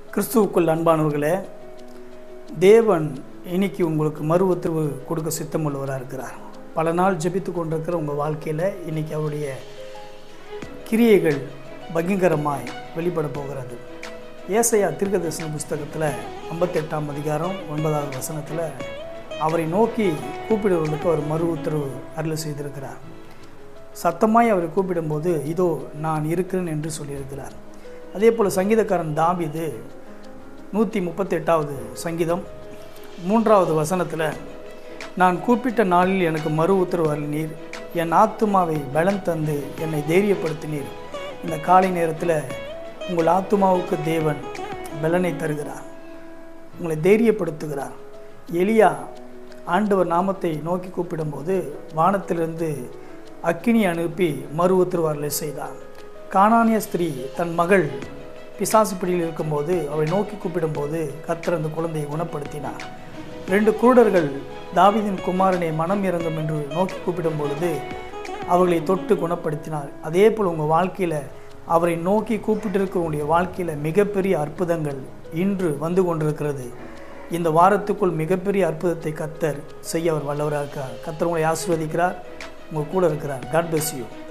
கிறிஸ்துவுக்குள் அன்பானவர்களே தேவன் இன்னைக்கு உங்களுக்கு மறு உத்தரவு கொடுக்க சித்தமுள்ளவராக இருக்கிறார் பல நாள் ஜெபித்து கொண்டிருக்கிற உங்கள் வாழ்க்கையில் இன்னைக்கு அவருடைய கிரியைகள் பகிங்கரமாய் வெளிப்பட போகிறது ஏசையா தீர்க்கதரிசன புஸ்தகத்தில் ஐம்பத்தெட்டாம் அதிகாரம் ஒன்பதாவது வசனத்தில் அவரை நோக்கி கூப்பிடுவதற்கு அவர் மறு உத்தரவு அருள் செய்திருக்கிறார் சத்தமாய் அவரை கூப்பிடும்போது இதோ நான் இருக்கிறேன் என்று சொல்லியிருக்கிறார் அதே போல் சங்கீதக்காரன் தாவீது நூற்றி முப்பத்தெட்டாவது சங்கீதம் மூன்றாவது வசனத்தில் நான் கூப்பிட்ட நாளில் எனக்கு மறு உத்தரவு அருளினீர் என் ஆத்துமாவை பலம் தந்து என்னை தைரியப்படுத்தினீர் இந்த காலை நேரத்தில் உங்கள் ஆத்துமாவுக்கு தேவன் பலனை தருகிறார் உங்களை தைரியப்படுத்துகிறார் எலியா ஆண்டவர் நாமத்தை நோக்கி கூப்பிடும்போது வானத்திலிருந்து அக்கினி அனுப்பி மறு உத்தரவு அருளை செய்தார் கானானிய ஸ்திரீ தன் மகள் பிசாசு பிடியில் இருக்கும்போது அவளை நோக்கி கூப்பிடும்போது கர்த்தர் அந்த குழந்தையை குணப்படுத்தினார் ரெண்டு குருடர்கள் தாவீதின் குமாரனை மனம் இறங்கும் என்று நோக்கி கூப்பிடும் பொழுது அவர்களை தொட்டு குணப்படுத்தினார் அதே போல் உங்கள் வாழ்க்கையில் அவரை நோக்கி கூப்பிட்டிருக்கிற உங்களுடைய வாழ்க்கையில் மிகப்பெரிய அற்புதங்கள் இன்று வந்து கொண்டிருக்கிறது இந்த வாரத்துக்குள் மிகப்பெரிய அற்புதத்தை கத்தர் செய்ய அவர் வல்லவராக இருக்கார் கத்தர் உங்களை ஆசீர்வதிக்கிறார் உங்கள் கூட இருக்கிறார் காட் bless யூ